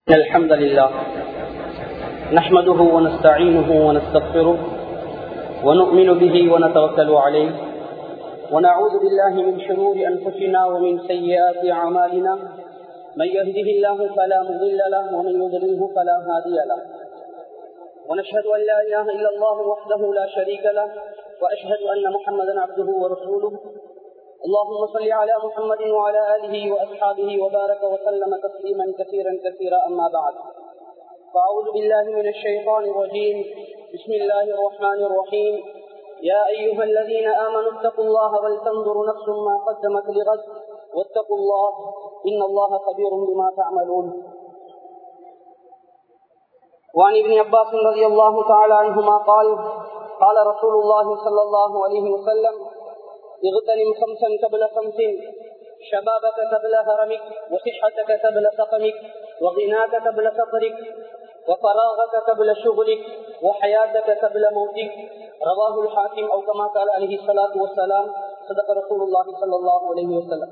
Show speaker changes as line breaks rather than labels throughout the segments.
الحمد لله نحمده ونستعينه ونستغفره ونؤمن به ونتوكل عليه ونعوذ بالله من شرور أنفسنا ومن سيئات أعمالنا من يهده الله فلا مضل له ومن يضلله فلا هادي له ونشهد أن لا إله إلا الله وحده لا شريك له وأشهد أن محمدا عبده ورسوله اللهم صل على محمد وعلى آله وأصحابه وبارك وسلم تسليما كثيرا كثيرا أما بعد فأعوذ بالله من الشيطان الرجيم بسم الله الرحمن الرحيم يا أيها الذين آمنوا اتقوا الله ولتنظر نفس ما قدمت لغد واتقوا الله إن الله خبير بما تعملون وعن ابن عباس رضي الله تعالى عنهما قال قال رسول الله صلى الله عليه وسلم اغتنم خمسا قبل خمس شبابك قبل هرمك وصحتك قبل سقمك وغناك قبل فقرك وفراغك قبل شغلك وحياتك قبل موتك رواه الحاكم او كما قال عليه الصلاه والسلام صدق رسول الله صلى الله عليه وسلم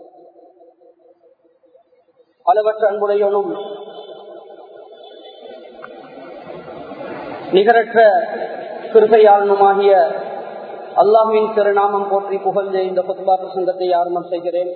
அளவற்ற அன்புடையவனும் நிகரற்ற கிருபையாளனுமாகிய அல்லாஹுவின் திருநாமம் போற்றி புகழ்ந்த இந்த புத்பா பிரசங்கத்தை ஆரம்பம் செய்கிறேன்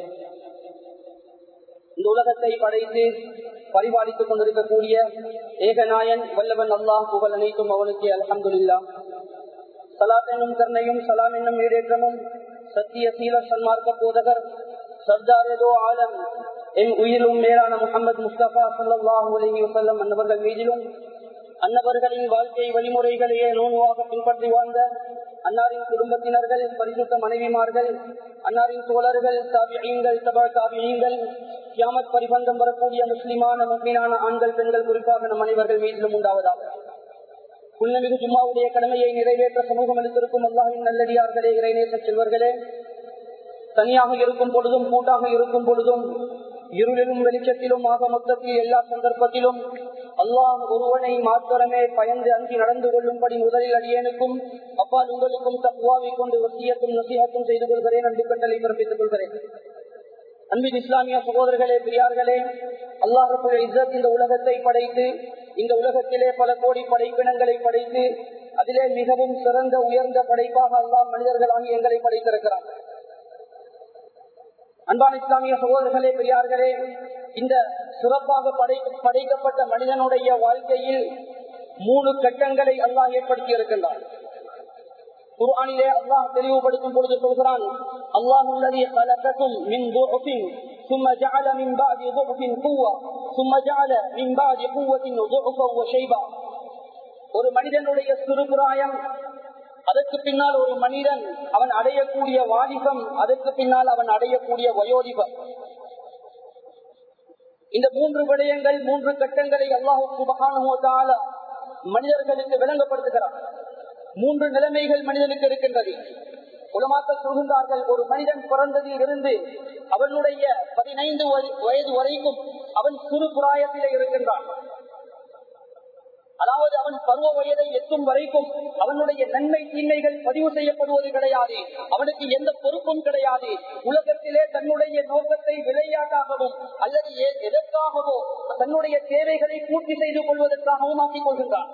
இந்த உலகத்தை படைத்து பரிபாலித்துக் கொண்டிருக்கக்கூடிய ஏகநாயன் வல்லவன் அல்லாஹ் புகழ் அனைத்தும் அவனுக்கு அலமதுல்லா சலாத் என்னும் கருணையும் சலாம் என்னும் ஈடேற்றமும் சத்திய சீல சன்மார்க்க போதகர் சர்தாரதோ ஆலம் என் உயிரும் மேலான முகமது முஸ்தபா சல்லாஹூ அலஹி வசல்லம் அன்னவர்கள் மீதிலும் அன்னவர்களின் வாழ்க்கை வழிமுறைகளையே நூன்வாக பின்பற்றி வாழ்ந்த அன்னாரின் குடும்பத்தினர்கள் பரிசுத்த மனைவிமார்கள் அன்னாரின் தோழர்கள் தாபியங்கள் தபா தாபியங்கள் கியாமத் பரிபந்தம் வரக்கூடிய முஸ்லிமான முக்மீனான ஆண்கள் பெண்கள் குறிப்பாக நம் அனைவர்கள் மீதிலும் உண்டாவதாக புன்னமிகு ஜும்மாவுடைய கடமையை நிறைவேற்ற சமூகம் அளித்திருக்கும் அல்லாஹின் நல்லடியார்களே இறைநேச செல்வர்களே தனியாக இருக்கும் பொழுதும் கூட்டாக இருக்கும் பொழுதும் இருளிலும் வெளிச்சத்திலும் ஆக மொத்தத்தில் எல்லா சந்தர்ப்பத்திலும் அல்லாஹ் ஒருவனை மாத்திரமே பயந்து அங்கி நடந்து கொள்ளும்படி முதலில் அடியேனுக்கும் அப்பால் உங்களுக்கும் தப்புவாவை கொண்டு வசியத்தும் நசியத்தும் செய்து கொள்கிறேன் அன்பு கட்டளை பிறப்பித்துக் கொள்கிறேன் அன்பின் இஸ்லாமிய சகோதரர்களே பெரியார்களே அல்லாஹுடைய இஸ்ஸத் இந்த உலகத்தை படைத்து இந்த உலகத்திலே பல கோடி படைப்பினங்களை படைத்து அதிலே மிகவும் சிறந்த உயர்ந்த படைப்பாக அல்லாஹ் மனிதர்களாகி எங்களை படைத்திருக்கிறார் அன்பான இஸ்லாமிய சகோதரர்களே பெரியார்களே இந்த சிறப்பாக படை படைக்கப்பட்ட மனிதனுடைய வாழ்க்கையில் மூணு கட்டங்களை அல்லாஹ் ஏற்படுத்தி இருக்கின்றான் குர்ஆனிலே அல்லாஹ் தெளிவுபடுத்தும் பொழுது சொல்கிறான் அல்லாஹ் உள்ளதி கலக்கக்கும் மின் துஃபின் ثم جعل من بعد ضعف قوة ثم جعل من بعد قوة ضعفا وشيبا ஒரு மனிதனுடைய சிறுபிராயம் அதற்கு பின்னால் ஒரு மனிதன் அவன் அடையக்கூடிய வாலிபம் அதற்கு பின்னால் அவன் அடையக்கூடிய வயோதிபம் இந்த மூன்று விடயங்கள் மூன்று கட்டங்களை அல்லாஹு சுபகான மனிதர்களுக்கு விளங்கப்படுத்துகிறார் மூன்று நிலைமைகள் மனிதனுக்கு இருக்கின்றது உலமாக்கள் சொல்கின்றார்கள் ஒரு மனிதன் பிறந்ததில் இருந்து அவனுடைய பதினைந்து வயது வரைக்கும் அவன் சிறு புராயத்திலே இருக்கின்றான் அதாவது அவன் பருவ வயதை எட்டும் வரைக்கும் அவனுடைய நன்மை தீமைகள் பதிவு செய்யப்படுவது கிடையாது அவனுக்கு எந்த பொறுப்பும் கிடையாது உலகத்திலே தன்னுடைய நோக்கத்தை விளையாட்டாகவும் அல்லது எதற்காகவோ தன்னுடைய தேவைகளை பூர்த்தி செய்து கொள்வதற்காகவும் ஆக்கிக் கொள்கின்றான்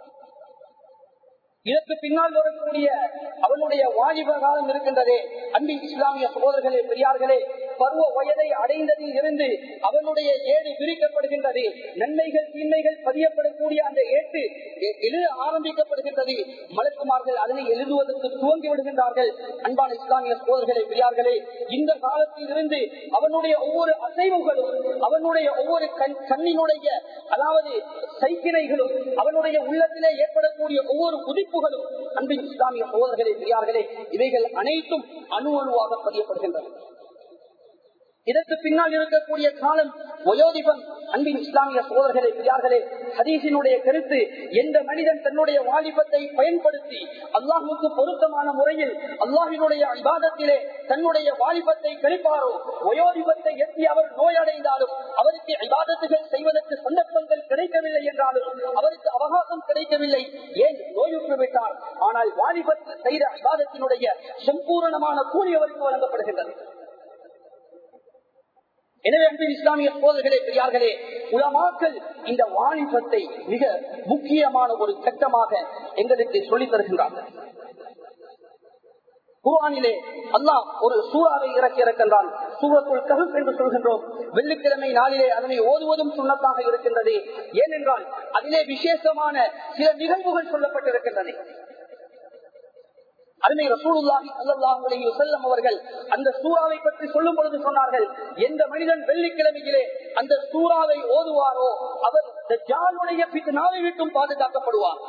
இதற்கு பின்னால் வரக்கூடிய அவனுடைய வாலிப காலம் இருக்கின்றதே அன்பின் இஸ்லாமிய சகோதரர்களே பெரியார்களே பருவ வயதை அடைந்ததில் இருந்து அவனுடைய ஏடு விரிக்கப்படுகின்றது நன்மைகள் தீமைகள் பதியப்படக்கூடிய அந்த ஏட்டு எழுத ஆரம்பிக்கப்படுகின்றது மலக்குமார்கள் அதனை எழுதுவதற்கு துவங்கி விடுகின்றார்கள் அன்பான இஸ்லாமிய சகோதரர்களே பெரியார்களே இந்த காலத்தில் இருந்து அவனுடைய ஒவ்வொரு அசைவுகளும் அவனுடைய ஒவ்வொரு கண்ணினுடைய அதாவது சைக்கிணைகளும் அவனுடைய உள்ளத்திலே ஏற்படக்கூடிய ஒவ்வொரு உதிப்பு உறுப்புகளும் அன்பின் இஸ்லாமிய சோதர்களே பெரியார்களே இவைகள் அனைத்தும் அணு அணுவாக பதியப்படுகின்றன இதற்கு பின்னால் இருக்கக்கூடிய காலம் வயோதிபம் அன்பின் இஸ்லாமிய சோதர்களே பெரியார்களே ஹதீசினுடைய கருத்து எந்த மனிதன் தன்னுடைய வாலிபத்தை பயன்படுத்தி அல்லாஹுக்கு பொருத்தமான முறையில் அல்லாஹினுடைய விவாதத்திலே தன்னுடைய வாலிபத்தை கழிப்பாரோ வயோதிபத்தை எட்டி அவர் நோயடைந்தாலும் அவருக்கு விவாதத்துகள் செய்வதற்கு சந்தர்ப்பங்கள் கிடைக்கவில்லை என்றாலும் அவருக்கு அவகாசம் கிடைக்கவில்லை ஏன் நோயுற்று விட்டார் ஆனால் வாலிபத்தில் செய்த விவாதத்தினுடைய சம்பூரணமான கூலி அவருக்கு வழங்கப்படுகின்றது எனவே அன்பு இஸ்லாமிய சோதர்களே பெரியார்களே உலமாக்கள் இந்த வாணிபத்தை மிக முக்கியமான ஒரு சட்டமாக எங்களுக்கு சொல்லித் தருகின்றார்கள் குர்ஆனிலே அல்லாஹ் ஒரு சூறாவை இறக்கி இருக்கின்றான் சூரத்துள் கஹப் என்று சொல்கின்றோம் வெள்ளிக்கிழமை நாளிலே அதனை ஓதுவதும் சுண்ணத்தாக இருக்கின்றது ஏனென்றால் அதிலே விசேஷமான சில நிகழ்வுகள் சொல்லப்பட்டிருக்கின்றன அருமை ரசூலுல்லாஹி ஸல்லல்லாஹு அலைஹி வஸல்லம் அவர்கள் அந்த சூறாவை பற்றி சொல்லும் பொழுது சொன்னார்கள் எந்த மனிதன் வெள்ளிக்கிழமையிலே அந்த சூறாவை ஓதுவாரோ அவர் தஜ்ஜாலுடைய பித்னாவை விட்டும் பாதுகாக்கப்படுவார்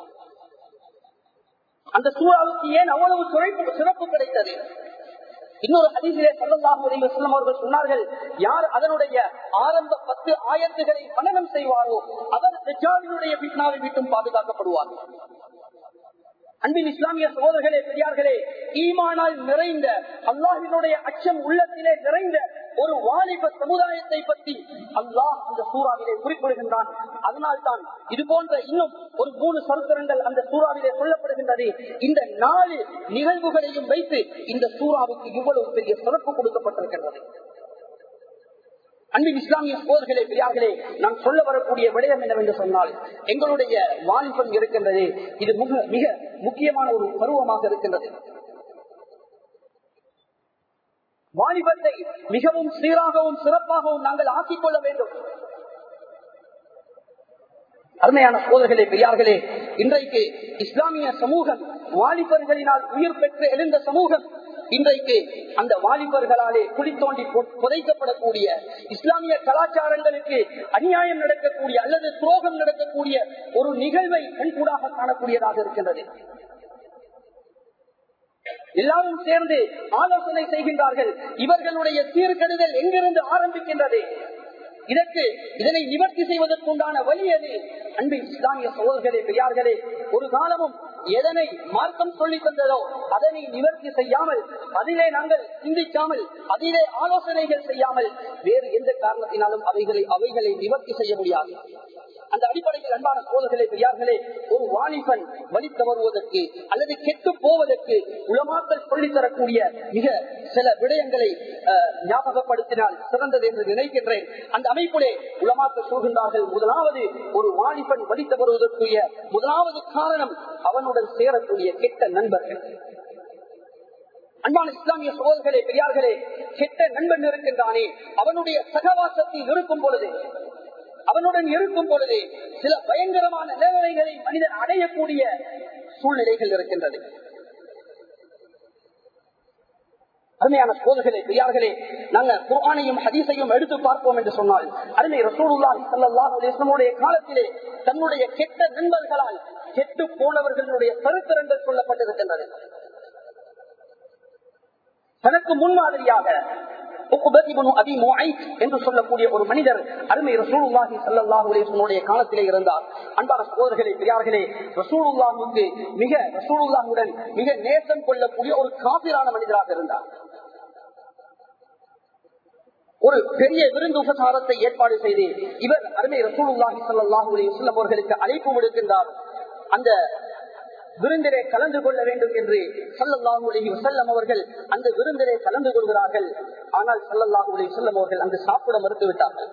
அந்த சூறாவுக்கு ஏன் அவ்வளவு சிறப்பு சிறப்பு கிடைத்தது இன்னொரு ஹதீசிலே சல்லல்லாஹு அலைஹி வஸல்லம் அவர்கள் சொன்னார்கள் யார் அதனுடைய ஆரம்ப பத்து ஆயத்துகளை மனனம் செய்வாரோ அவர் தஜ்ஜாலினுடைய பித்னாவை விட்டும் பாதுகாக்கப்படுவார் அன்பின் இஸ்லாமிய சகோதரர்களே பெரியார்களே ஈமானால் நிறைந்த அல்லாஹினுடைய அச்சம் உள்ளத்திலே நிறைந்த ஒரு வாலிப சமுதாயத்தை பற்றி அல்லாஹ் அந்த சூறாவிலே குறிப்பிடுகின்றான் அதனால்தான் இது போன்ற இன்னும் ஒரு மூணு சரித்திரங்கள் அந்த சூறாவிலே சொல்லப்படுகின்றது இந்த நாலு நிகழ்வுகளையும் வைத்து இந்த சூறாவுக்கு இவ்வளவு பெரிய சிறப்பு கொடுக்கப்பட்டிருக்கின்றது அன்பின் இஸ்லாமிய சோதர்களே பெரியார்களே நாம் சொல்ல வரக்கூடிய விடயம் என்னவென்று சொன்னால் எங்களுடைய வாலிபம் இருக்கின்றது இது மிக மிக முக்கியமான ஒரு பருவமாக இருக்கின்றது வாலிபத்தை மிகவும் சீராகவும் சிறப்பாகவும் நாங்கள் ஆக்கிக் கொள்ள வேண்டும் அருமையான சோதர்களே பெரியார்களே இன்றைக்கு இஸ்லாமிய சமூகம் வாலிபர்களினால் உயிர் பெற்று எழுந்த சமூகம் இன்றைக்கு அந்த வாலிபர்களாலே குழி தோண்டி புதைக்கப்படக்கூடிய இஸ்லாமிய கலாச்சாரங்களுக்கு அநியாயம் நடக்கக்கூடிய அல்லது துரோகம் நடக்கக்கூடிய ஒரு நிகழ்வை கண்கூடாக காணக்கூடியதாக இருக்கின்றது எல்லாரும் சேர்ந்து ஆலோசனை செய்கின்றார்கள் இவர்களுடைய சீர்கெடுதல் எங்கிருந்து ஆரம்பிக்கின்றது இதற்கு இதனை நிவர்த்தி செய்வதற்குண்டான வழி அது அன்பின் இஸ்லாமிய சோழர்களே பெரியார்களே ஒரு காலமும் எதனை மார்க்கம் சொல்லி தந்ததோ அதனை நிவர்த்தி செய்யாமல் அதிலே நாங்கள் சிந்திக்காமல் அதிலே ஆலோசனைகள் செய்யாமல் வேறு எந்த காரணத்தினாலும் அவைகளை அவைகளை நிவர்த்தி செய்ய முடியாது அந்த அடிப்படையில் அன்பான சோழர்களே பெரியார்களே ஒரு வாலிபன் வழி தவறுவதற்கு அல்லது கெட்டு போவதற்கு உளமாக்கல் சொல்லித் தரக்கூடிய மிக சில விடயங்களை ஞாபகப்படுத்தினால் சிறந்தது என்று நினைக்கின்றேன் அந்த அமைப்பிலே உளமாக்கல் சொல்கின்றார்கள் முதலாவது ஒரு வாலிபன் வழி தவறுவதற்குரிய முதலாவது காரணம் அவனுடன் சேரக்கூடிய கெட்ட நண்பர்கள் அன்பான இஸ்லாமிய சோதர்களே பெரியார்களே கெட்ட நண்பன் இருக்கின்றானே அவனுடைய சகவாசத்தில் இருக்கும் பொழுது அவனுடன் இருக்கும் பொழுது சில பயங்கரமான நிலைமைகளை மனிதன் அடையக்கூடிய சூழ்நிலைகள் இருக்கின்றது அருமையான சோதர்களே பெரியார்களே நாங்கள் குர்ஆனையும் ஹதீஸையும் எடுத்து பார்ப்போம் என்று சொன்னால் அருமை ரசூலுல்லாஹி ஸல்லல்லாஹு அலைஹி வஸல்லமுடைய காலத்திலே தன்னுடைய கெட்ட நண்பர்களால் கெட்டு போனவர்களுடைய சரித்திரங்கள் சொல்லப்பட்டிருக்கின்றது தனக்கு முன்மாதிரியாக என்று சொல்லக்கூடிய ஒரு மனிதர் அருமை ரசூலுல்லாஹி ஸல்லல்லாஹு அலைஹி வஸல்லம் காலத்திலே இருந்தார் அன்பான சகோதரர்களே பெரியார்களே ரசூலுல்லாஹுக்கு மிக ரசூலுல்லாஹுடன் மிக நேசம் கொள்ளக்கூடிய ஒரு காபிரான மனிதராக இருந்தார் ஒரு பெரிய விருந்து உபசாரத்தை ஏற்பாடு செய்து இவர் அருமை ரசூலுல்லாஹி ஸல்லல்லாஹு அலைஹி வஸல்லம் அவர்களுக்கு அழைப்பு விடுக்கின்றார் அந்த விருந்திலே கலந்து கொள்ள வேண்டும் என்று சல்லல்லாஹு அலைஹி வஸல்லம் அவர்கள் அந்த விருந்திலே கலந்து கொள்கிறார்கள் ஆனால் சல்லல்லாஹு அலைஹி வஸல்லம் அவர்கள் அங்கு சாப்பிட மறுத்து விட்டார்கள்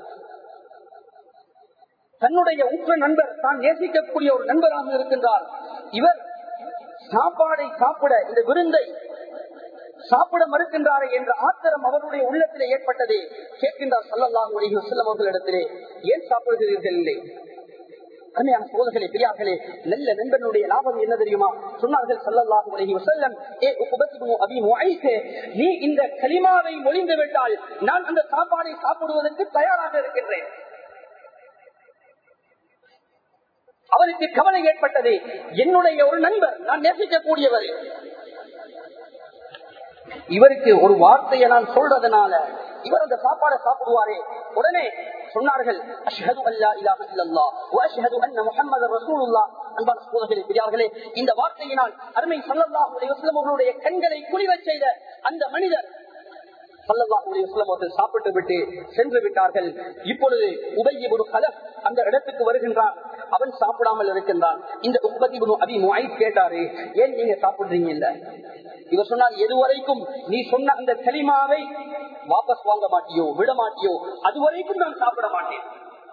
தன்னுடைய உற்ற நண்பர் தான் நேசிக்கக்கூடிய ஒரு நண்பராக இருக்கின்றார் இவர் சாப்பாடை சாப்பிட இந்த விருந்தை சாப்பிட மறுக்கின்றாரே என்ற ஆத்திரம் அவருடைய உள்ளத்திலே ஏற்பட்டது கேட்கின்றார் சல்லல்லாஹு அலைஹி வஸல்லம் அவர்களிடத்திலே ஏன் சாப்பிடுகிறீர்கள் இல்லை அருமையான சோதர்களே பெரியார்களே நல்ல நண்பனுடைய லாபம் என்ன தெரியுமா சொன்னார்கள் சல்லல்லாஹு அலைஹி வஸல்லம் ஏ உபதிபு அபி முஐஸே நீ இந்த கலிமாவை மொழிந்து விட்டால் நான் அந்த சாப்பாடை சாப்பிடுவதற்கு தயாராக இருக்கின்றேன் அவருக்கு கவலை ஏற்பட்டது என்னுடைய ஒரு நண்பர் நான் நேசிக்கக்கூடியவர் இவருக்கு ஒரு வார்த்தையை நான் சொல்றதுனால இவர் அந்த சாப்பாடை சாப்பிடுவாரே உடனே சொன்னார்கள் அஷ்ஹது அல்லா இலாஹ இல்லல்லாஹ் வ அஷ்ஹது அன்ன முஹம்மது ரசூலுல்லாஹ் அன்பான சகோதரர்களே பெரியார்களே இந்த வார்த்தையினால் அருமை ஸல்லல்லாஹு அலைஹி வஸல்லம் அவர்களுடைய கண்களை குளிரச் செய்த அந்த மனிதர் ஸல்லல்லாஹு அலைஹி வஸல்லம் அவர்கள் சாப்பிட்டு விட்டு சென்று விட்டார்கள் இப்பொழுது உபய் இப்னு கலப் அந்த இடத்துக்கு வருகின்றான் அவன் சாப்பிடாமல் இருக்கின்றான் இந்த உபதி அபி முஐத் கேட்டாரு ஏன் நீங்க சாப்பிடுறீங்க இல்ல இவர் சொன்னார் எதுவரைக்கும் நீ சொன்ன அந்த களிமாவை வாபஸ் வாங்க மாட்டியோ விட மாட்டியோ அது வரைக்கும் நான் சாப்பிட மாட்டேன்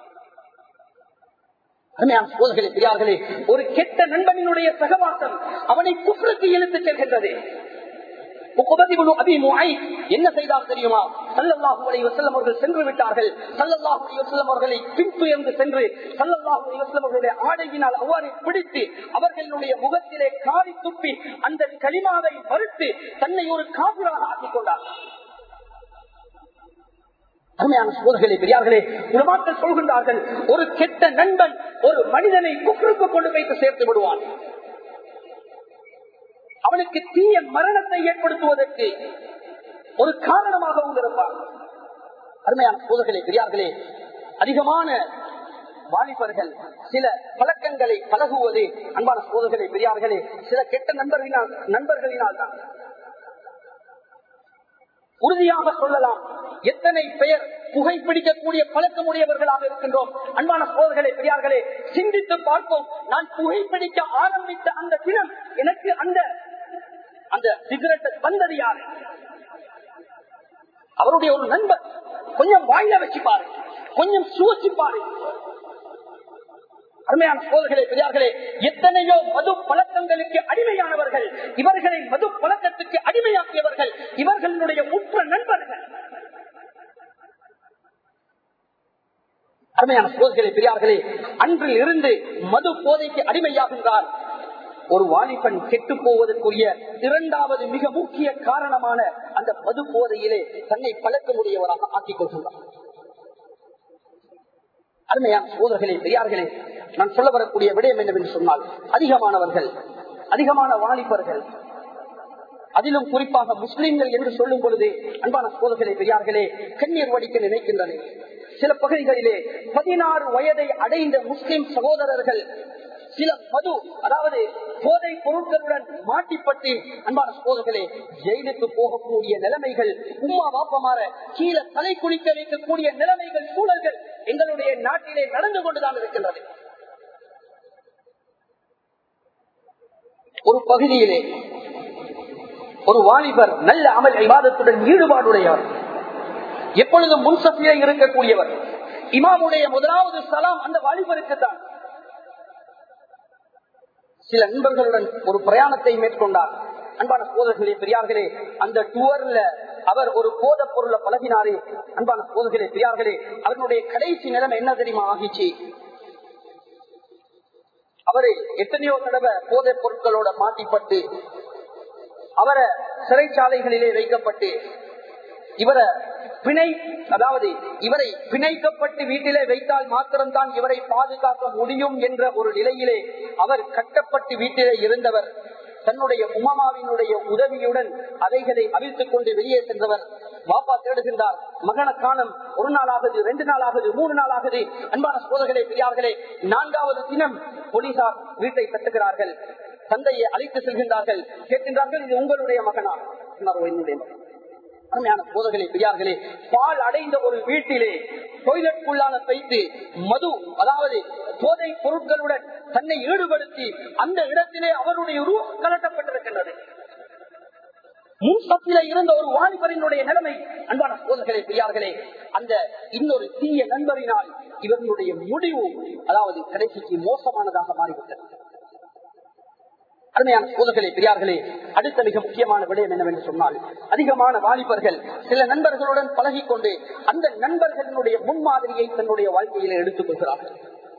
அருமையான சோதர்களே பெரியார்களே ஒரு கெட்ட நண்பனினுடைய சகவாசம் அவனை குற்றத்தை இழுத்து செல்கின்றது என்ன செய்தார் தெரியுமா சல்லல்லாஹு அலைஹி வஸல்லம் அவர்கள் சென்று விட்டார்கள் சல்லல்லாஹு அலைஹி வஸல்லம் அவர்களை பின்துயர்ந்து சென்று சல்லல்லாஹு அலைஹி வஸல்லம் அவர்களுடைய ஆடையினால் அவ்வாறு பிடித்து அவர்களுடைய முகத்திலே காரி துப்பி அந்த களிமாவை மறுத்து தன்னை ஒரு காபிராக ஆக்கிக் கொண்டார் அருமையான சோதர்களே பெரியார்களே உலமாக்கள் சொல்கின்றார்கள் ஒரு கெட்ட நண்பன் ஒரு மனிதனை குற்றுக்கு கொண்டு வைத்து சேர்த்து விடுவான் அவனுக்கு தீய மரணத்தை ஏற்படுத்துவதற்கு ஒரு காரணமாகவும் இருப்பான் அருமையான சோதர்களே பெரியார்களே அதிகமான வாலிபர்கள் சில பழக்கங்களை பழகுவது அன்பான சோதர்களே பெரியார்களே சில கெட்ட நண்பர்களினால் நண்பர்களினால் தான் உறுதியாக சொல்லலாம் எத்தனை பெயர் புகைப்பிடிக்கக்கூடிய பழக்கமுடையவர்களாக இருக்கின்றோம் அன்பான சோதர்களே பெரியார்களே சிந்தித்து பார்ப்போம் நான் புகைப்பிடிக்க ஆரம்பித்த அந்த தினம் எனக்கு அந்த அந்த சிகரெட்டை தந்தது யாரு அவருடைய ஒரு நண்பர் கொஞ்சம் வாயில வச்சுப்பாரு கொஞ்சம் சுவச்சிப்பாரு அருமையான சோதர்களே பெரியார்களே எத்தனையோ மது பழக்கங்களுக்கு அடிமையானவர்கள் இவர்களை மது பழக்கத்துக்கு அடிமையாக்கியவர்கள் இவர்களுடைய உற்ற நண்பர்கள் அருமையான சோதர்களே பெரியார்களே அன்றில் இருந்து மது போதைக்கு அடிமையாகின்றார் ஒரு வாலிபன் கெட்டு போவதற்குரிய இரண்டாவது மிக முக்கிய காரணமான அந்த மது போதையிலே தன்னை பழக்கமுடையவராக ஆக்கிக் கொள்கின்றார் அருமையான சோதர்களே பெரியார்களே நான் சொல்ல வரக்கூடிய விடயம் என்னவென்று சொன்னால் அதிகமானவர்கள் அதிகமான வாலிபர்கள் அதிலும் குறிப்பாக முஸ்லிம்கள் என்று சொல்லும் பொழுது அன்பான சோதர்களே பெரியார்களே கண்ணீர் வடிக்க நினைக்கின்றன சில பகுதிகளிலே பதினாறு வயதை அடைந்த முஸ்லிம் சகோதரர்கள் சில மது அதாவது போதை பொருட்களுடன் மாட்டிப்பட்டு அன்பான சோதர்களே ஜெயிலுக்கு போகக்கூடிய நிலைமைகள் உமா வாப்பமாற கீழே தலை குளிக்க வைக்கக்கூடிய நிலைமைகள் சூழல்கள் எங்களுடைய நாட்டிலே நடந்து கொண்டுதான் இருக்கின்றது ஒரு பகுதியிலே ஒரு வாலிபர் நல்ல அமல் விவாதத்துடன் ஈடுபாடுடையவர் எப்பொழுதும் முன்சத்திலே இருக்கக்கூடியவர் இமாமுடைய முதலாவது சலாம் அந்த வாலிபருக்கு தான் சில நண்பர்களுடன் ஒரு பிரயாணத்தை மேற்கொண்டார் அன்பான சோதர்களே பெரியார்களே அந்த டூர்ல அவர் ஒரு போத பொருளை பழகினாரே அன்பான சோதர்களே பெரியார்களே அவர்களுடைய கடைசி நிலைமை என்ன தெரியுமா ஆகிச்சு அவரு எத்தனையோ தடவை போதைப் பொருட்களோட மாட்டிப்பட்டு அவரை சிறைச்சாலைகளிலே வைக்கப்பட்டு இவரை பிணை அதாவது இவரை பிணைக்கப்பட்டு வீட்டிலே வைத்தால் மாத்திரம்தான் இவரை பாதுகாக்க முடியும் என்ற ஒரு நிலையிலே அவர் கட்டப்பட்டு வீட்டிலே இருந்தவர் தன்னுடைய உமாமாவினுடைய உதவியுடன் அவைகளை அவிழ்த்துக் கொண்டு வெளியே சென்றவர் வாப்பா தேடுகின்றார் மகன காலம் ஒரு நாள் ஆகுது ரெண்டு நாள் ஆகுது மூணு நாள் ஆகுது அன்பான சோதர்களே பெரியார்களே நான்காவது தினம் போலீசார் வீட்டை கட்டுகிறார்கள் தந்தையை அழைத்து செல்கின்றார்கள் கேட்கின்றார்கள் இது உங்களுடைய மகனா என்னுடைய மகன் அருமையான போதர்களே பெரியார்களே பால் அடைந்த ஒரு வீட்டிலே டொய்லெட்குள்ளான வைத்து மது அதாவது போதை பொருட்களுடன் தன்னை ஈடுபடுத்தி அந்த இடத்திலே அவருடைய ரூ கலட்டப்பட்டிருக்கின்றது முன் சத்தில இருந்த ஒரு வாலிபரினுடைய நிலைமை அன்பான போதர்களே பெரியார்களே அந்த இன்னொரு தீய நண்பரினால் இவர்களுடைய முடிவு அதாவது கடைசிக்கு மோசமானதாக மாறிவிட்டது அருமையான சோதர்களே பெரியார்களே அடுத்த மிக முக்கியமான விடயம் என்னவென்று சொன்னால் அதிகமான வாலிபர்கள் சில நண்பர்களுடன் பழகிக்கொண்டு அந்த நண்பர்களுடைய முன்மாதிரியை தன்னுடைய வாழ்க்கையில எடுத்துக் கொள்கிறார்கள்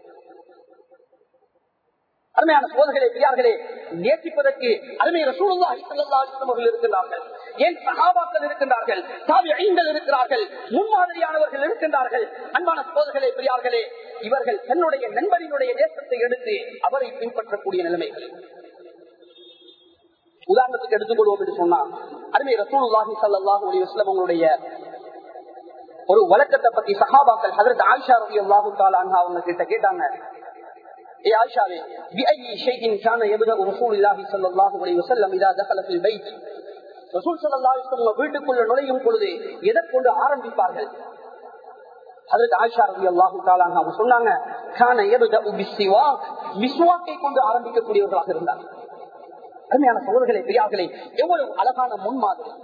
அருமையான சோதர்களே பெரியார்களே நேசிப்பதற்கு அருமை ரசூலுல்லாஹி ஸல்லல்லாஹு அலைஹி வஸல்லம் இருக்கின்றார்கள் ஏன் சஹாபாக்கள் இருக்கின்றார்கள் தாபிஈன்கள் இருக்கிறார்கள் முன்மாதிரியானவர்கள் இருக்கின்றார்கள் அன்பான சோதர்களே பெரியார்களே இவர்கள் தன்னுடைய நண்பரினுடைய நேசத்தை எடுத்து அவரை பின்பற்றக்கூடிய நிலைமைகள் உதாரணத்துக்கு எடுத்துக்கொள்வோம் என்று சொன்னால் அருமை ரசூலுல்லாஹி ஸல்லல்லாஹு அலைஹி வஸல்லம் அவங்களுடைய ஒரு வழக்கத்தை பத்தி சஹாபாக்கள் ஹஜரத் ஆயிஷா ரலியல்லாஹு தஆலா அன்ஹா அவங்க கிட்ட கேட்டாங்க ஏ ஆயிஷாவே بأي شيء كان يبدأ رسول الله صلى الله عليه وسلم إذا دخل في البيت ரசூல் ஸல்லல்லாஹு அலைஹி வஸல்லம் வீட்டுக்குள்ள நுழையும் பொழுது எதை கொண்டு ஆரம்பிப்பார்கள் ஹஜரத் ஆயிஷா ரலியல்லாஹு தஆலா அன்ஹா அவங்க சொன்னாங்க கான يبدأ بالسواك மிஸ்வாக்கை கொண்டு ஆரம்பிக்கக்கூடியவர்களாக இருந்தார்கள் அருமையான சோழர்களே பெரியார்களே எவ்வளவு அழகான முன்மாதிரி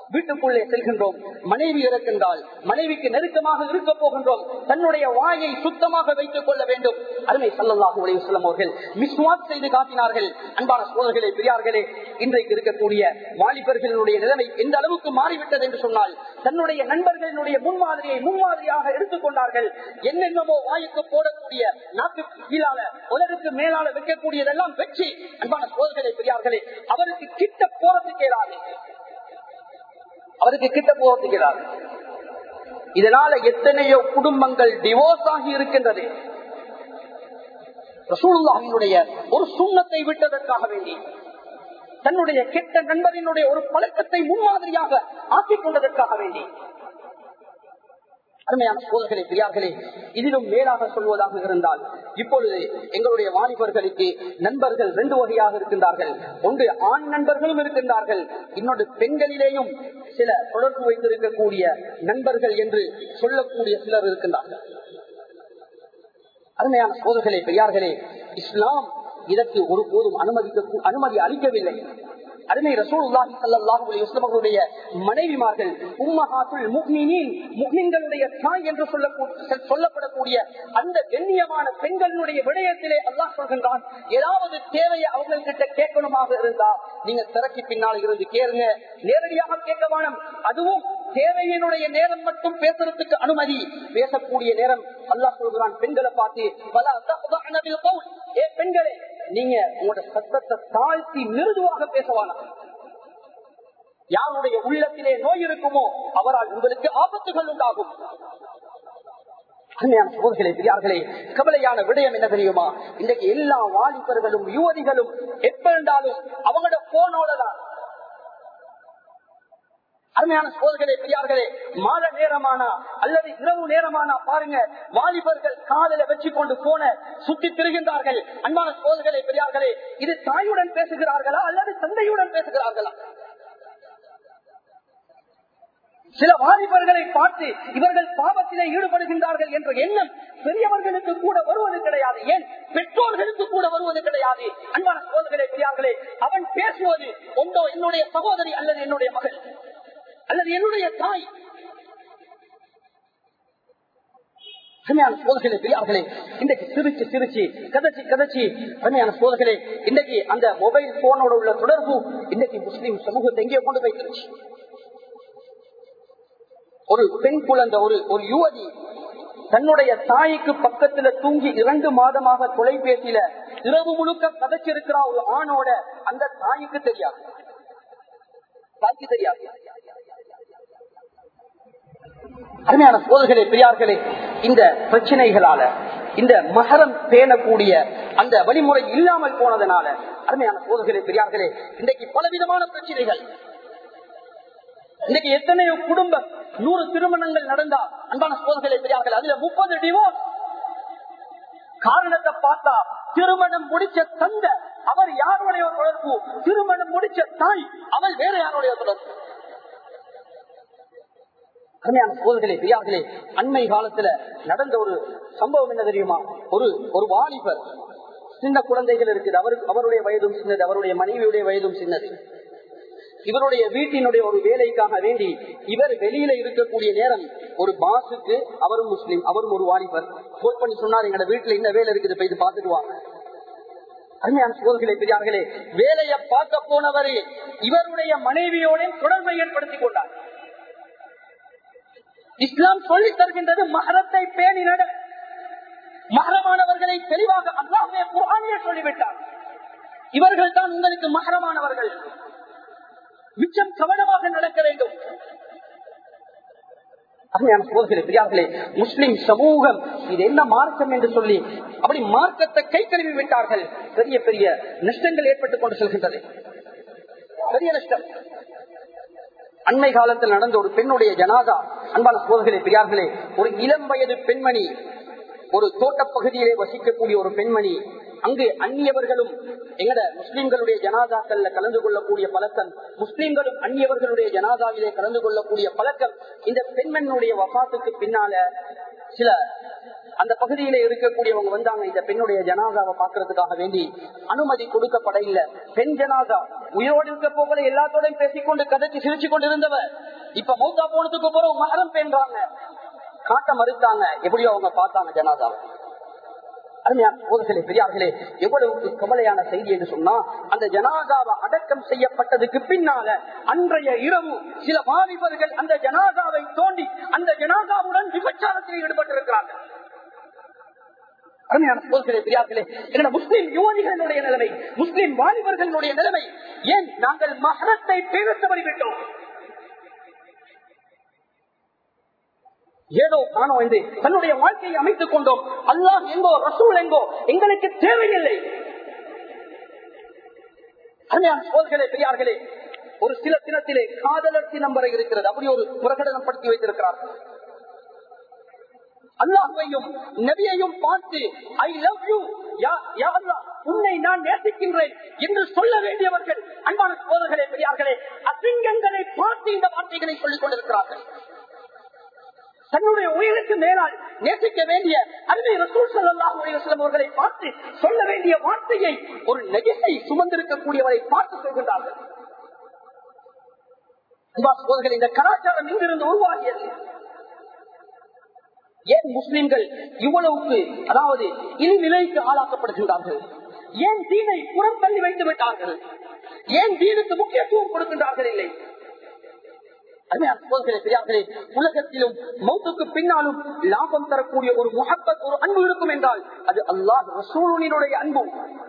வீட்டுக்குள்ளே செல்கின்றோம் மனைவி இருக்கின்றால் மனைவிக்கு நெருக்கமாக இருக்க போகின்றோம் தன்னுடைய வாயை சுத்தமாக வைத்துக் கொள்ள வேண்டும் அருமை சல்லாஹூ அலையுஸ்லாம் அவர்கள் மிஸ்வாத் செய்து காட்டினார்கள் அன்பான சோழர்களே பெரியார்களே இன்றைக்கு இருக்கக்கூடிய வாலிபர்களுடைய நிலைமை எந்த அளவுக்கு மாறிவிட்டது என்று சொன்னால் தன்னுடைய நண்பர்களினுடைய முன்மாதிரியை முன்மாதிரியாக எடுத்துக்கொண்டார்கள் என்னென்னமோ வாய்க்கு போடக்கூடிய நாட்டுக்கு கீழால உலகுக்கு மேலால வைக்கக்கூடியதெல்லாம் வெற்றி அன்பான சோழர்களே பெரியார்களே அவருக்கு கிட்ட போறதுக்கு இயலாது அவருக்கு கிட்ட போகிறார் இதனால எத்தனையோ குடும்பங்கள் டிவோர்ஸ் ஆகி இருக்கின்றது ரசூலுல்லாஹினுடைய ஒரு சுண்ணத்தை விட்டதற்காக வேண்டி தன்னுடைய கெட்ட நண்பரினுடைய ஒரு பழக்கத்தை முன்மாதிரியாக ஆக்கிக் கொண்டதற்காக வேண்டி அருமையான சோதர்களே பெரியார்களே இதிலும் மேலாக சொல்வதாக இருந்தால் இப்பொழுது எங்களுடைய வாலிபர்களுக்கு நண்பர்கள் ரெண்டு வகையாக இருக்கின்றார்கள் ஒன்று ஆண் நண்பர்களும் இருக்கின்றார்கள் இன்னொன்று பெண்களிலேயும் சில தொடர்பு வைத்திருக்கக்கூடிய நண்பர்கள் என்று சொல்லக்கூடிய சிலர் இருக்கின்றார்கள் அருமையான சோதர்களே பெரியார்களே இஸ்லாம் இதற்கு ஒருபோதும் அனுமதிக்க அனுமதி அளிக்கவில்லை அருமை ரசூலுல்லாஹி ஸல்லல்லாஹு அலைஹி வஸல்லம் அவர்களுடைய மனைவிமார்கள் உம்மஹாத்துல் முஃமினீன் முஃமின்களுடைய தாய் என்று சொல்லப்படக்கூடிய அந்த கண்ணியமான பெண்களுடைய விடயத்திலே அல்லாஹ் சொல்கின்றான் ஏதாவது தேவையை அவங்கள்கிட்ட கேட்கணுமாக இருந்தா நீங்க திறக்கி பின்னால் இருந்து கேளுங்க நேரடியாக கேட்க வேணும் அதுவும் தேவையினுடைய நேரம் மட்டும் பேசுறதுக்கு அனுமதி பேசக்கூடிய நேரம் அல்லாஹ் சொல்கிறான் பெண்களை பார்த்து பல ஏ பெண்களே நீங்க உங்களோட சத்தத்தை தாழ்த்தி மிருதுவாக பேசவானா யாருடைய உள்ளத்திலே நோய் இருக்குமோ அவரால் உங்களுக்கு ஆபத்துகள் உண்டாகும் சோதர்களே பெரியார்களே கவலையான விடயம் என்ன தெரியுமா இன்றைக்கு எல்லா வாலிபர்களும் யுவதிகளும் எப்ப இருந்தாலும் அவங்களோட போனோட தான் அருமையான சோதர்களே பெரியார்களே மாலை நேரமானா அல்லது இரவு நேரமானா பாருங்க வாலிபர்கள் காதல வச்சு கொண்டு போன சுத்தி திரிகின்றார்கள் அன்பான சோதர்களே பெரியார்களே இது தாயுடன் பேசுகிறார்களா அல்லது தந்தையுடன் பேசுகிறார்களா சில வாலிபர்களை பார்த்து இவர்கள் பாவத்திலே ஈடுபடுகின்றார்கள் என்ற எண்ணம் பெரியவர்களுக்கு கூட வருவது கிடையாது ஏன் பெற்றோர்களுக்கு கூட வருவது கிடையாது அன்பான சோதர்களே பெரியார்களே அவன் பேசுவது ஒன்றோ என்னுடைய சகோதரி அல்லது என்னுடைய மகள் அல்லது என்னுடைய தாய் அருமையான சோதர்களே பெரியார்களே இன்றைக்கு சிரிச்சு சிரிச்சு கதச்சி கதச்சி அருமையான சோதர்களே இன்றைக்கு அந்த மொபைல் போனோட உள்ள தொடர்பு இன்னைக்கு முஸ்லீம் சமூகத்தை எங்கே கொண்டு போய்க்கிருச்சு ஒரு பெண் குழந்தை ஒரு ஒரு யுவதி தன்னுடைய தாய்க்கு பக்கத்துல தூங்கி இரண்டு மாதமாக தொலைபேசியில இரவு முழுக்க கதைச்சிருக்கிற ஒரு ஆணோட அந்த தாய்க்கு தெரியாது தாய்க்கு தெரியாது அருமையான சோதர்களே பெரியார்களே இந்த பிரச்சனைகளால இந்த மகரம் பேணக்கூடிய அந்த வழிமுறை இல்லாமல் போனதனால அருமையான சோதர்களே பெரியார்களே இன்றைக்கு பலவிதமான பிரச்சனைகள் இன்னைக்கு எத்தனையோ குடும்பம் நூறு திருமணங்கள் நடந்தா அன்பான சோதர்களே பெரியார்கள் அதுல முப்பது டிவோர்ஸ் காரணத்தை பார்த்தா திருமணம் முடிச்ச தந்த அவர் யாருடைய தொடர்பு திருமணம் முடிச்ச தாய் அவள் வேற யாருடைய தொடர்பு அருமையான சோதர்களே பெரியார்களே அண்மை காலத்துல நடந்த ஒரு சம்பவம் என்ன தெரியுமா ஒரு ஒரு வாலிபர் சின்ன குழந்தைகள் இருக்குது அவருக்கு அவருடைய வயதும் சின்னது அவருடைய மனைவியுடைய வயதும் சின்னது இவருடைய வீட்டினுடைய ஒரு வேலைக்காக வேண்டி இவர் வெளியில இருக்கக்கூடிய நேரம் ஒரு பாசுக்கு அவரும் முஸ்லீம் அவரும் ஒரு வாலிபர் போன் பண்ணி சொன்னார் எங்க வீட்டுல என்ன வேலை இருக்குது போய் பார்த்துட்டு வாங்க அருமையான சோதர்களே பெரியார்களே வேலையை பார்க்க போனவரே இவருடைய மனைவியோட தொடர்பை ஏற்படுத்திக் கொண்டார் இஸ்லாம் சொல்லி தருகின்றது மகரத்தை பேணி நட மகரமானவர்களை தெளிவாக அல்லாமே குரானியே சொல்லிவிட்டார் இவர்கள் தான் உங்களுக்கு மகரமானவர்கள் மிச்சம் கவனமாக நடக்க வேண்டும் பெரியார்களே முஸ்லிம் சமூகம் இது என்ன மார்க்கம் என்று சொல்லி அப்படி மார்க்கத்தை கை கழுவி விட்டார்கள் பெரிய பெரிய நஷ்டங்கள் ஏற்பட்டுக் கொண்டு செல்கின்றது பெரிய நஷ்டம் அண்மை காலத்தில் நடந்த ஒரு பெண்ணுடைய ஜனாதா அன்பான சோதர்களே பெரியார்களே ஒரு இளம் வயது பெண்மணி ஒரு தோட்டப்பகுதியிலே வசிக்கக்கூடிய ஒரு பெண்மணி அங்கு அந்நியவர்களும் எங்கட முஸ்லிம்களுடைய ஜனாதாக்கள்ல கலந்து கொள்ளக்கூடிய பழக்கம் முஸ்லிம்களும் அந்நியவர்களுடைய ஜனாதாவிலே கலந்து கொள்ளக்கூடிய பழக்கம் இந்த பெண்மண்ணுடைய வபாத்துக்கு பின்னால சில அந்த பகுதியில இருக்கக்கூடியவங்க வந்தாங்க இந்த பெண்ணுடைய ஜனாதாவை பாக்குறதுக்காக வேண்டி அனுமதி கொடுக்கப்பட இல்ல பெண் ஜனாதா உயிரோடு இருக்க போகல எல்லாத்தோடையும் பேசிக்கொண்டு கதைச்சு சிரிச்சு கொண்டு இருந்தவ இப்ப மௌத்தா போனதுக்கு அப்புறம் மகரம் பெண்றாங்க காட்ட மறுத்தாங்க எப்படியோ அவங்க பார்த்தாங்க ஜனாதா அருமையான போதர்களே பெரியார்களே எவ்வளவு கவலையான செய்தி என்று சொன்னா அந்த ஜனாதாவை அடக்கம் செய்யப்பட்டதுக்கு பின்னால அன்றைய இரவு சில வாலிபர்கள் அந்த ஜனாதாவை தோண்டி அந்த ஜனாதாவுடன் விபச்சாரத்தில் ஈடுபட்டிருக்கிறார்கள் அருமையான போதர்களே பெரியார்களே எங்களோட முஸ்லிம் யுவதிகளுடைய நிலைமை முஸ்லிம் வாலிபர்களுடைய நிலைமை ஏன் நாங்கள் மகரத்தை பேர தவறிவிட்டோம் ஏதோ காணோம் என்று தன்னுடைய வாழ்க்கையை அமைத்துக் கொண்டோம் அல்லாஹ் எங்கோ ரசூல் எங்கோ எங்களுக்கு தேவையில்லை அருமையான சோதர்களே பெரியார்களே ஒரு சில தினத்திலே காதலர் தினம் வரை இருக்கிறது அப்படி ஒரு பிரகடனப்படுத்தி வைத்திருக்கிறார்கள் அல்லாஹையும் நபியையும் பார்த்து ஐ லவ் யூ உன்னை நான் நேசிக்கின்றேன் என்று சொல்ல வேண்டியவர்கள் அன்பான சோதர்களே பெரியார்களே அசிங்கங்களை பார்த்து இந்த வார்த்தைகளை சொல்லிக் கொண்டிருக்கிறார்கள் தன்னுடைய உயிருக்கு மேலால் நேசிக்க வேண்டிய அருமை ரசூல் சல்லாஹ் அவர்களை பார்த்து சொல்ல வேண்டிய வார்த்தையை ஒரு நெகிசை சுமந்திருக்கக்கூடியவரை பார்த்து சொல்கின்றார்கள் இந்த கலாச்சாரம் இங்கிருந்து உருவாகியது ஏன் முஸ்லிம்கள் இவ்வளவுக்கு அதாவது இனிநிலைக்கு ஆளாக்கப்படுகின்றார்கள் ஏன் தீனை புறம் தள்ளி வைத்து விட்டார்கள் ஏன் தீனுக்கு முக்கியத்துவம் கொடுக்கின்றார்கள் இல்லை உலகத்திலும் மௌத்துக்கு பின்னாலும் லாபம் தரக்கூடிய ஒரு முகப்பத் ஒரு அன்பு இருக்கும் என்றால் அது அல்லாஹ் ரசூலுடைய அன்பு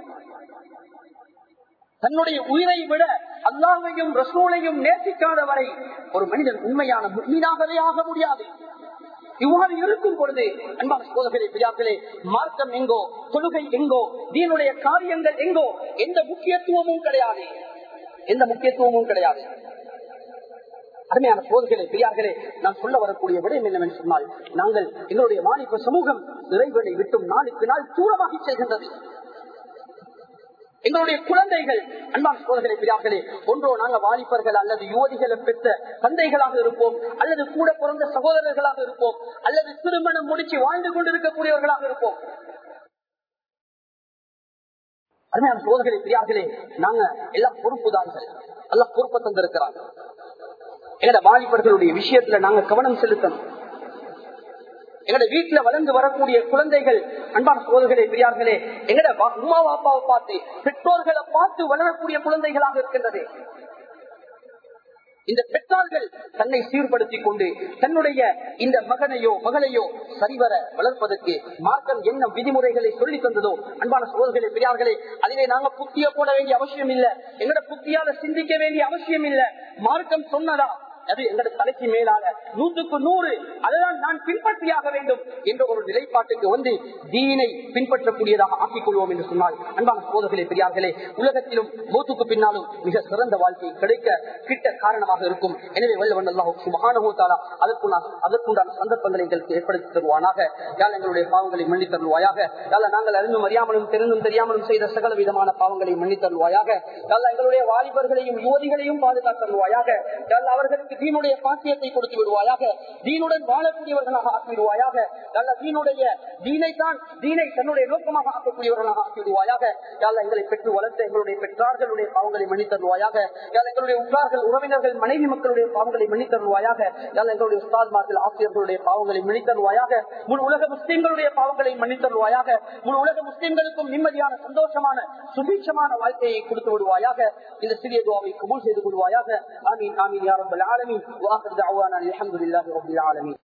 தன்னுடைய உயிரை விட அல்லாஹையும் ரசூலையும் நேசிக்காத வரை ஒரு மனிதன் உண்மையான மீனாகவே ஆக முடியாது இவ்வாறு இருக்கும் பொழுது அன்பான சோதர்களே பெரியார்களே மார்க்கம் எங்கோ தொழுகை எங்கோ தீனுடைய காரியங்கள் எங்கோ எந்த முக்கியத்துவமும் கிடையாது எந்த முக்கியத்துவமும் கிடையாது அருமையான சோதர்களே பெரியார்களே நான் சொல்ல வரக்கூடிய விடயம் என்னவென்று சொன்னால் நாங்கள் எங்களுடைய வாலிப சமூகம் இறைவனை விட்டும் நாளுக்கு நாள் தூரமாகி செல்கின்றது எங்களுடைய குழந்தைகள் அன்பான சோதனை பிரியார்களே ஒன்றோ நாங்கள் வாலிபர்கள் அல்லது யுவதிகளை பெற்ற தந்தைகளாக இருப்போம் அல்லது கூட பிறந்த சகோதரர்களாக இருப்போம் அல்லது திருமணம் முடிச்சு வாழ்ந்து கொண்டிருக்கக்கூடியவர்களாக இருப்போம் அருமையான சோதனை பிரியார்களே நாங்க எல்லாம் பொறுப்புதார்கள் எல்லாம் பொறுப்பை தந்திருக்கிறாங்க எங்கட வாலிபர்களுடைய விஷயத்துல நாங்க கவனம் செலுத்தணும் எங்கட வீட்டுல வளர்ந்து வரக்கூடிய குழந்தைகள் அன்பான சோதர்களே பெரியார்களே எங்கட உமா அப்பாவை பார்த்து பெற்றோர்களை பார்த்து வளரக்கூடிய குழந்தைகளாக இருக்கின்றது இந்த பெற்றார்கள் தன்னை சீர்படுத்திக் கொண்டு தன்னுடைய இந்த மகனையோ மகளையோ சரிவர வளர்ப்பதற்கு மார்க்கம் என்ன விதிமுறைகளை சொல்லி தந்ததோ அன்பான சோதர்களே பெரியார்களே அதிலே நாங்க புத்திய போட வேண்டிய அவசியம் இல்ல எங்கட புத்தியால சிந்திக்க வேண்டிய அவசியம் இல்ல மார்க்கம் சொன்னதா அது எங்களோட தலைக்கு மேலாக நூற்றுக்கு நூறு அதுதான் நான் பின்பற்றியாக வேண்டும் என்ற ஒரு நிலைப்பாட்டுக்கு வந்து தீனை பின்பற்றக்கூடியதாக ஆக்கிக் கொள்வோம் என்று சொன்னால் அன்பான சோதர்களே பெரியார்களே உலகத்திலும் மூத்துக்கு பின்னாலும் மிக சிறந்த வாழ்க்கை கிடைக்க கிட்ட காரணமாக இருக்கும் எனவே வல்லவன் மகானகோத்தாலா அதற்குண்டான அதற்குண்டான சந்தர்ப்பங்களை எங்களுக்கு ஏற்படுத்தி தருவானாக யாழ் எங்களுடைய பாவங்களை மன்னி தருவாயாக யாழ் நாங்கள் அறிந்தும் அறியாமலும் தெரிந்தும் தெரியாமலும் செய்த சகல விதமான பாவங்களை மன்னி தருவாயாக யாழ் எங்களுடைய வாலிபர்களையும் யுவதிகளையும் பாதுகாத்தருவாயாக யாழ் அவர்களுக்கு தீனுடைய பாக்கியத்தை கொடுத்து விடுவாயாக தீனுடன் வாழக்கூடியவர்களாக ஆக்கிவிடுவாயாக நல்ல தீனுடைய தீனை தான் தீனை தன்னுடைய நோக்கமாக ஆக்கக்கூடியவர்களாக ஆக்கிவிடுவாயாக யாழ் எங்களை பெற்று வளர்த்த எங்களுடைய பெற்றார்களுடைய பாவங்களை மன்னித்தருவாயாக யாழ் எங்களுடைய உற்றார்கள் உறவினர்கள் மனைவி மக்களுடைய பாவங்களை மன்னித்தருவாயாக யாழ் எங்களுடைய உஸ்தாத்மார்கள் ஆசிரியர்களுடைய பாவங்களை மன்னித்தருவாயாக முழு உலக முஸ்லிம்களுடைய பாவங்களை மன்னித்தருவாயாக முழு உலக முஸ்லிம்களுக்கும் நிம்மதியான சந்தோஷமான சுபீட்சமான வாழ்க்கையை கொடுத்து விடுவாயாக இந்த சிறிய துவாவை கபூல் செய்து கொள்வாயாக ஆமீன் ஆமீன் யாரும் العالمين واخر دعوانا الحمد لله رب العالمين